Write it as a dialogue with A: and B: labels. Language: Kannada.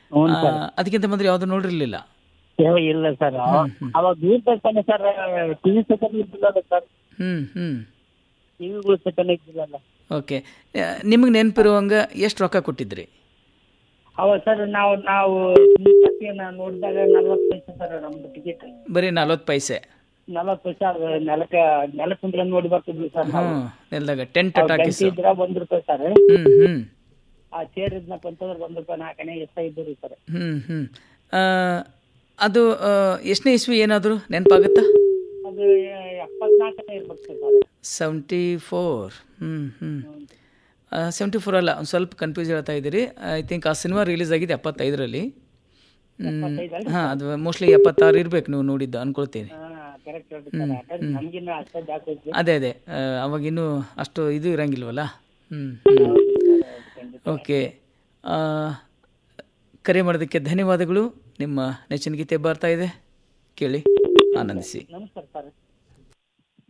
A: ಹ್ಞೂ
B: ಆ, ಅದಕ್ಕಿಂತ ಮೊದಲು ಯಾವುದು ನೋಡಿರಲಿಲ್ಲ
A: ಏ, ಇಲ್ಲ ಸರ್ ಅವಾಗ ದೂರದರ್ಶನ ಸರ್ ಟಿವಿ ಸೆಕೆಂಡ್ ಇದ್ದಿಲ್ಲಲ್ಲ ಸರ್
B: ಹ್ಞೂ ಹ್ಞೂ
A: ಟಿವಿಗಳು ಸೆಕೆಂಡ್ ಇದ್ದಿಲ್ಲಲ್ಲ
B: ಓಕೆ ನಿಮಗೆ ನೆನಪಿರುವಂಗೆ ಎಷ್ಟು ರೊಕ್ಕ ಕೊಟ್ಟಿದ್ರಿ
A: ಅವಾಗ ಸರ್ ನಾವು ನಾವು ಈ ಸರ್ತಿ ನಾವು ನೋಡಿದಾಗ ನಲ್ವತ್ತು ಪೈಸೆ ಸರ್ ನಮ್ದು ಟಿಕೆಟ್
B: ಬರೀ ನಲ್ವತ್ತು ಪೈಸೆ
A: ನಲ್ವತ್ತು ಪೈಸೆ ಅದು ನೆಲಕ್ಕೆ ನೆಲ ಕುಂದ್ರೆ ನೋಡಿ ಬರ್ತಿದ್ವಿ ಸರ್ ನಾವು
B: ಹ್ಞೂ ನೆಲದಾಗ ಟೆಂಟ್
A: ಅವಾಗ
B: ಟಾಕೀಸ್
A: ಗಂಟೆ ಇದ್ರ ಒಂದ್ ರೂಪಾಯಿ ಸರ್
B: ಹ್ಞೂ ಹ್ಞೂ
A: ಆ ಚೇರ್ ಇದ್ನಪ್ಪ ಅಂತಂದ್ರೆ ಒಂದ್ ರೂಪಾಯಿ ನಾಲ್ಕನೇ ಎಷ್ಟ ಇದ್ದು ರೀ ಸರ್
B: ಹ್ಞೂ ಹ್ಞೂ ಅದು ಆ, ಎಷ್ಟನೇ ಇಸ್ವಿ ಏನಾದರೂ ನೆನಪಾಗುತ್ತಾ
A: ಅದು ಎಪ್ಪತ್ನಾಲ್ಕನೇ ಇರ್ಬೇಕು ಸರ್
B: ಸೆವೆಂಟಿ ಫೋರ್ ಹ್ಞೂ ಹ್ಞೂ ಸೆವೆಂಟಿ ಫೋರ್ ಅಲ್ಲ ಒಂದು ಸ್ವಲ್ಪ ಕನ್ಫ್ಯೂಸ್ ಹೇಳ್ತಾ ಇದ್ದೀರಿ ಐ ಥಿಂಕ್ ಆ ಸಿನಿಮಾ ರಿಲೀಸ್ ಆಗಿದೆ ಎಪ್ಪತ್ತೈದರಲ್ಲಿ ಹಾಂ ಅದು ಮೋಸ್ಟ್ಲಿ ಎಪ್ಪತ್ತಾರು ಇರ್ಬೇಕು ನೀವು ನೋಡಿದ್ದು ಅನ್ಕೊಳ್ತೀನಿ
A: ಹಾ ಕರೆಕ್ಟ್ ಹೇಳ್ರಿ ಸರ್ ಯಾಕಂದ್ರೆ ನಮ್ಗಿನ್ನ ಅಷ್ಟೇ ಜಾಸ್ತಿ ಐತಿ
B: ಅದೇ ಅದೇ ಆ, ಅವಾಗಿನ್ನೂ ಅಷ್ಟು ಇದು ಇರಂಗಿಲ್ವಲ್ಲ ಹ್ಞೂ ಓಕೆ ಕರೆ ಮಾಡೋದಕ್ಕೆ ಧನ್ಯವಾದಗಳು ನಿಮ್ಮ ನೆಚ್ಚಿನ ಗೀತೆ ಬರ್ತಾ ಇದೆ ಕೇಳಿ ಆನಂದಿಸಿ
A: ನಮಸ್ಕಾರ